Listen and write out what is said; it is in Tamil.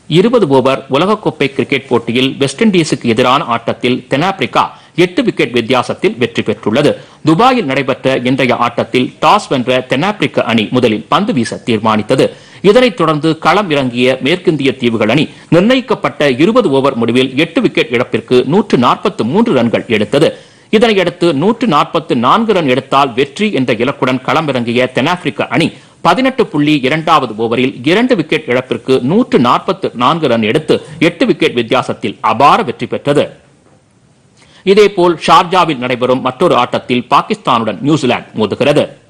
இருபது ஓவர் உலகக்கோப்பை கிரிக்கெட் போட்டியில் வெஸ்ட் இண்டீஸுக்கு எதிரான ஆட்டத்தில் தென்னாப்பிரிக்கா எட்டு விக்கெட் வித்தியாசத்தில் வெற்றி பெற்றுள்ளது துபாயில் நடைபெற்ற இன்றைய ஆட்டத்தில் டாஸ் வென்ற தென்னாப்பிரிக்க அணி முதலில் பந்து வீச தீர்மானித்தது இதனைத் தொடர்ந்து களம் இறங்கிய மேற்கிந்திய தீவுகள் அணி நிர்ணயிக்கப்பட்ட இருபது ஓவர் முடிவில் எட்டு விக்கெட் இழப்பிற்கு நூற்று நாற்பத்து மூன்று ரன்கள் எடுத்தது இதனையடுத்து நூற்று நாற்பத்து நான்கு ரன் எடுத்தால் வெற்றி என்ற இலக்குடன் களமிறங்கிய தென்னாப்பிரிக்க அணி பதினெட்டு புள்ளி இரண்டாவது ஓவரில் இரண்டு விக்கெட் இழப்பிற்கு நூற்று நாற்பத்து நான்கு ரன் எடுத்து எட்டு விக்கெட் வித்தியாசத்தில் அபார வெற்றி பெற்றது இதேபோல் ஷார்ஜாவில் நடைபெறும் மற்றொரு ஆட்டத்தில் பாகிஸ்தானுடன் நியூசிலாந்து மோதுகிறது